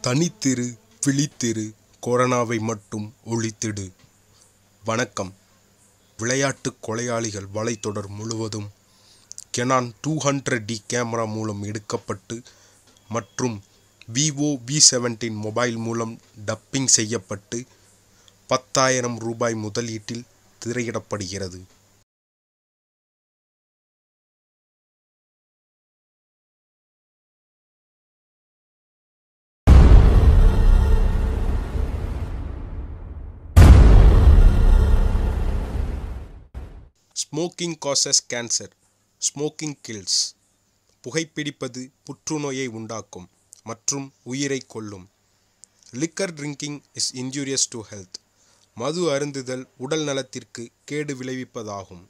தனித்திரு விழித்திரு கொரோனாவை மட்டும் ஒழித்திடு வணக்கம் விளையாட்டுக் கொலையாளிகள் வலைத்தொடர் முழுவதும் Canon two hundred D camera மூலம் எடுக்கப்பட்டு மற்றும் விவோ வி செவன்டீன் மொபைல் மூலம் டப்பிங் செய்யப்பட்டு பத்தாயிரம் ரூபாய் முதலீட்டில் திரையிடப்படுகிறது smoking causes cancer smoking kills புகைப்பிடிப்பது புற்றுநோயை உண்டாக்கும் மற்றும் உயிரை கொல்லும் liquor drinking is injurious to health மது அருந்துதல் உடல் நலத்திற்கு கேடு விளைவிப்பதாகும்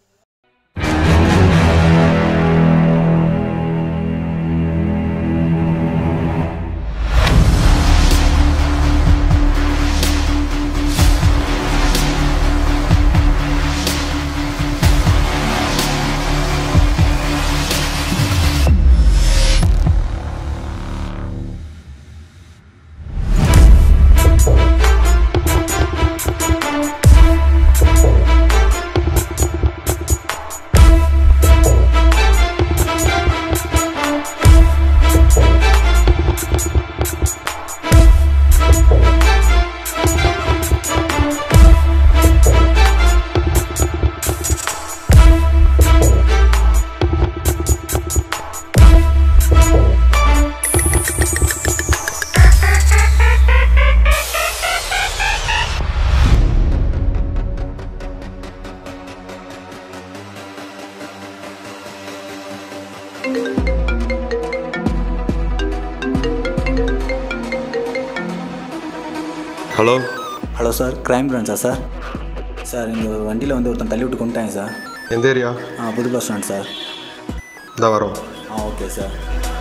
ஹலோ ஹலோ சார் கிரைம் பிரான்ச்சா சார் சார் இங்கே வண்டியில் வந்து ஒருத்தன் தள்ளி விட்டு கொண்டுட்டாங்க சார் எந்த ஏரியா ஆ புது பஸ் ஸ்டாண்ட் சார் இந்த வரோம் ஆ ஓகே சார்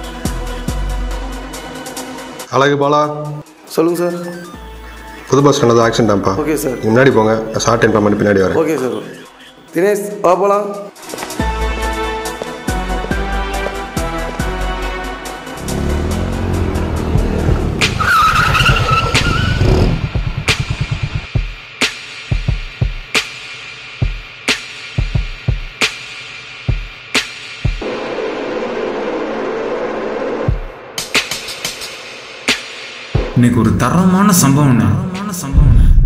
அழகு பாலா சொல்லுங்க சார் புது பஸ் ஸ்டாண்டில் ஆக்சிடென்ட் ஆம்பா ஓகே சார் நீ முன்னாடி போங்க நான் ஷார்ட் டைம் பண்ணி பின்னாடி வரேன் ஓகே சார் தினேஷ் வா போலாம் இன்னைக்கு ஒரு தரமான சம்பவம் தரமான சம்பவம்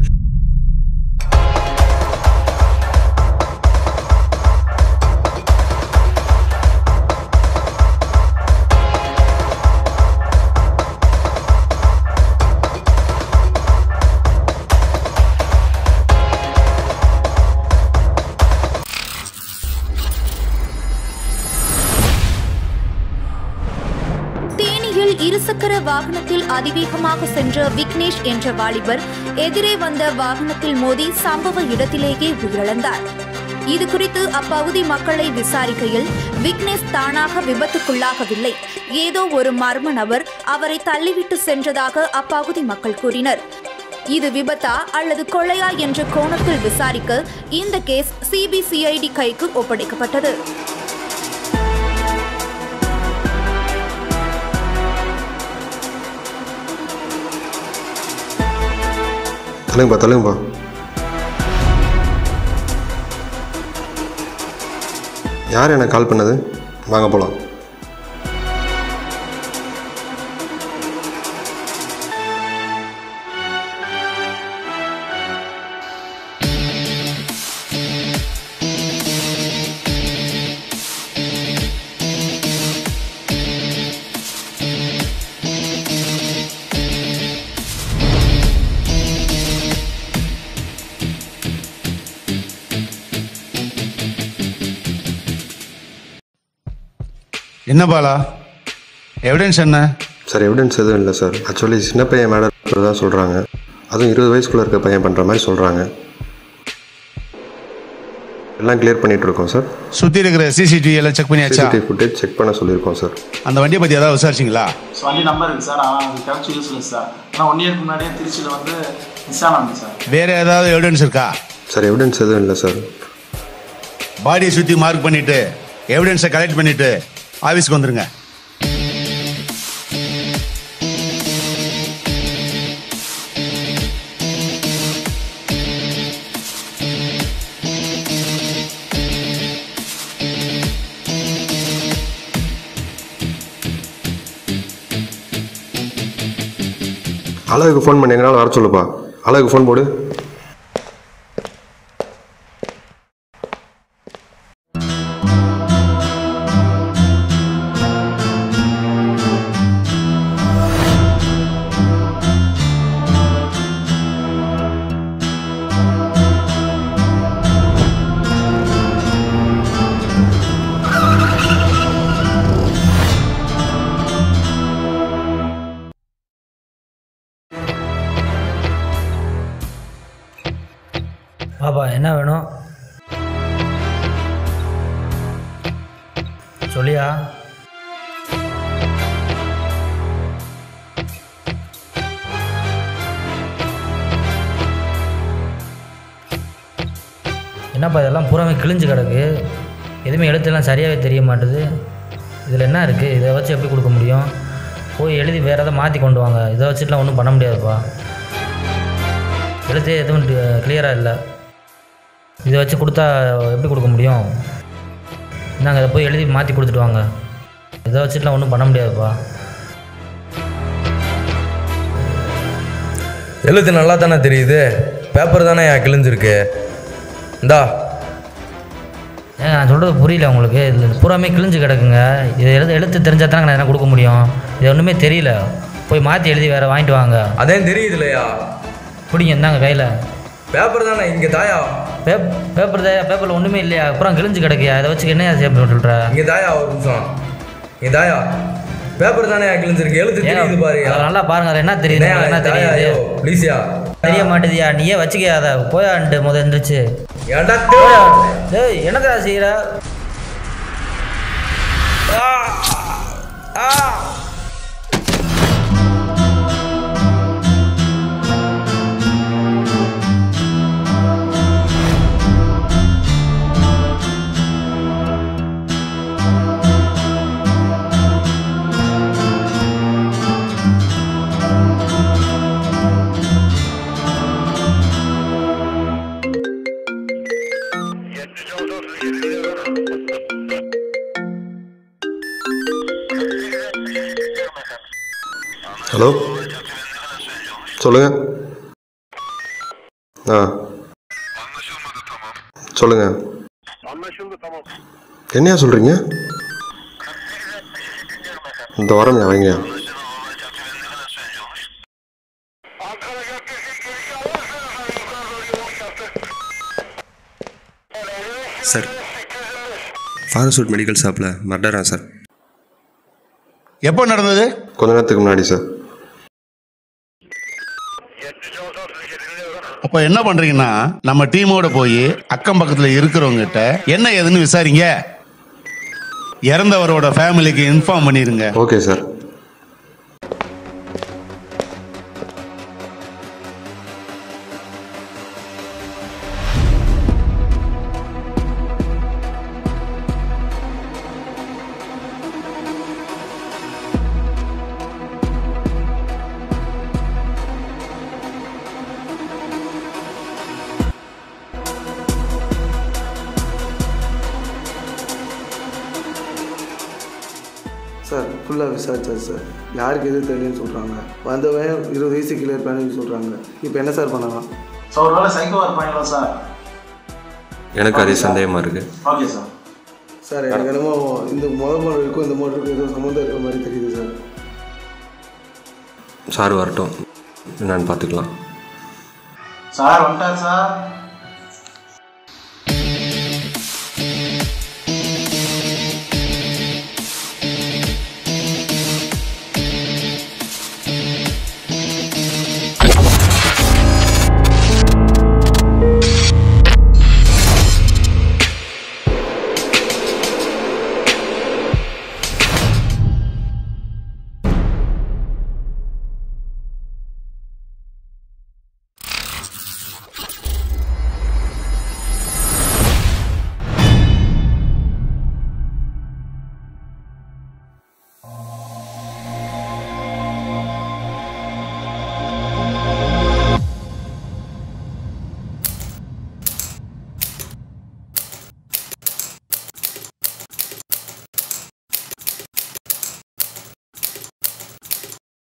தேனியில் இருசக்கர வாகனத்தில் அதிவேகமாக சென்ற விக்னேஷ் என்ற வாலிபர் எதிரே வந்த வாகனத்தில் மோதி சம்பவ இடத்திலேயே உயிரிழந்தார் இது குறித்து அப்பகுதி மக்களை விசாரிக்கையில் விக்னேஷ் தானாக விபத்துக்குள்ளாகவில்லை ஏதோ ஒரு மர்ம நபர் அவரை தள்ளிவிட்டு சென்றதாக அப்பகுதி மக்கள் கூறினர் இது விபத்தா அல்லது கொலையா என்ற கோணத்தில் விசாரிக்க இந்த கேஸ் சிபிசிஐடி கைக்கு ஒப்படைக்கப்பட்டது தள்ளுங்கப்பா தள்ளுங்கப்பா யார் எனக்கு கால் பண்ணது வாங்க போகலாம் என்ன பாலா எவிடன்ஸ் என்ன சார் எவிடன்ஸ் எதுவும் இல்லை சார் ஆக்சுவலி சின்ன பையன் மேலே தான் சொல்கிறாங்க அதுவும் இருபது வயசுக்குள்ளே இருக்க பையன் பண்ணுற மாதிரி சொல்கிறாங்க எல்லாம் கிளியர் பண்ணிட்டு இருக்கோம் சார் சுத்தி இருக்கிற சிசிடிவி எல்லாம் செக் பண்ணியாச்சா சிசிடிவி ஃபுட்டேஜ் செக் பண்ண சொல்லியிருக்கோம் சார் அந்த வண்டியை பத்தி ஏதாவது விசாரிச்சிங்களா ஸோ வண்டி நம்பர் இருக்கு சார் ஆனால் அது கிடைச்சி யூஸ்லெஸ் சார் ஆனால் ஒன் இயர்க்கு முன்னாடியே திருச்சியில் வந்து மிஸ் ஆனாங்க சார் வேற ஏதாவது எவிடன்ஸ் இருக்கா சார் எவிடன்ஸ் எதுவும் இல்லை சார் பாடியை சுத்தி மார்க் பண்ணிட்டு எவிடன்ஸை கலெக்ட் பண்ணிட்டு ஆஃபீஸ்க்கு வந்துருங்க அழகுக்கு ஃபோன் பண்ணி எங்களால் வர சொல்லுப்பா அழகுக்கு ஃபோன் போடு பாப்பா என்ன வேணும் சொல்லியா என்னப்பா இதெல்லாம் பூராமே கிழிஞ்சு கிடக்கு எதுவுமே எழுத்தெல்லாம் சரியாகவே தெரிய மாட்டுது இதில் என்ன இருக்குது இதை வச்சு எப்படி கொடுக்க முடியும் போய் எழுதி வேறு எதாவது மாற்றி கொண்டு வாங்க இதை வச்சுட்டுலாம் ஒன்றும் பண்ண முடியாதுப்பா எழுத்தே எதுவும் கிளியராக இல்லை இதை வச்சு கொடுத்தா எப்படி கொடுக்க முடியும் நாங்கள் இதை போய் எழுதி மாற்றி கொடுத்துட்டு வாங்க இதை வச்சுட்டுலாம் ஒன்றும் பண்ண முடியாதுப்பா எழுத்து நல்லா தானே தெரியுது பேப்பர் தானே என் கிழிஞ்சிருக்கு இந்தா ஏங்க நான் சொல்கிறது புரியல உங்களுக்கு இதில் பூராமே கிழிஞ்சு கிடக்குங்க இது எழுத்து எழுத்து தெரிஞ்சால் தானே நான் என்ன கொடுக்க முடியும் இது ஒன்றுமே தெரியல போய் மாற்றி எழுதி வேறு வாங்கிட்டு வாங்க அதே தெரியுது இல்லையா பிடிங்க இந்தாங்க கையில் பேப்பர் தானே இங்கே தாயா பேப் பேப்பர் தான் பேப்பரில் ஒன்றுமே இல்லையா அப்புறம் கிழிஞ்சு கிடக்குயா இதை வச்சு என்ன செய்ய சொல்கிற இங்கே தாயா ஒரு நிமிஷம் இங்கே தாயா பேப்பர் தானே என் கிழிஞ்சிருக்கு எழுத்து தெரியுது பாருயா அதை நல்லா பாருங்க அதில் என்ன தெரியுது உங்களுக்கு என்ன தெரியுது ப்ளீஸ்யா தெரிய மாட்டேதியா நீயே வச்சுக்க அதை போயான்ட்டு முத எந்திரிச்சு ஏன்டா டேய் என்னடா செய்கிற ஹலோ சொல்லுங்க ஆ சொல்லுங்க என்னையா சொல்றீங்க இந்த வாரம் வைங்க சார் ஃபாரசூட் மெடிக்கல் ஷாப்பில் மர்டரா சார் எப்போ நடந்தது கொஞ்ச நேரத்துக்கு முன்னாடி சார் அப்போ என்ன பண்றீங்கன்னா நம்ம டீமோட போய் அக்கம் பக்கத்துல இருக்கிறவங்க கிட்ட என்ன ஏதுன்னு விசாரிங்க இறந்தவரோட ஃபேமிலிக்கு இன்ஃபார்ம் பண்ணிருங்க ஓகே சார் சார் ஃபுல்லாக விசாரிச்சாச்சு சார் யாருக்கு எது தெரியலன்னு சொல்கிறாங்க வந்தவன் இருபது வயசு கீழே இருப்பான்னு சொல்கிறாங்க இப்போ என்ன சார் பண்ணலாம் ஸோ ஒரு வேளை சைக்கோ இருப்பாங்களா சார் எனக்கு அதே சந்தேகமாக இருக்குது ஓகே சார் சார் எனக்கு என்னமோ இந்த முதல் மாடலுக்கும் இந்த மாடலுக்கும் ஏதோ சம்மந்தம் இருக்கிற மாதிரி தெரியுது சார் சார் வரட்டும் என்னன்னு பார்த்துக்கலாம் சார் வந்துட்டார் சார்